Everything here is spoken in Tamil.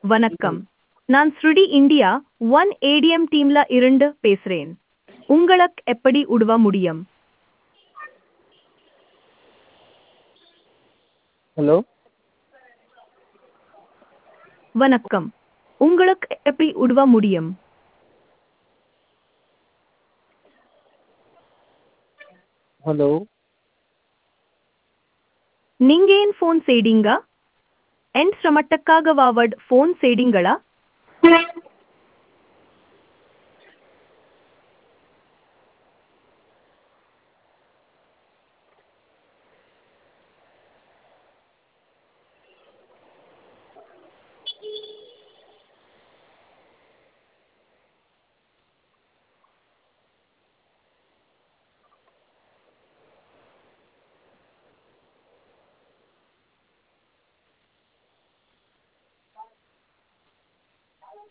வணக்கம் நான் ஸ்ருடி இந்தியா ஒன் ஏடிஎம் டீம்ல இருந்து பேசுறேன் உங்களுக்கு எப்படி உதவ முடியும் ஹலோ வணக்கம் உங்களுக்கு எப்படி உதவ முடியும் ஹலோ நீங்க ஏன் ஃபோன் செய்தீங்க என் சிரமத்துக்காக வாவட் ஃபோன் செய்தீங்களா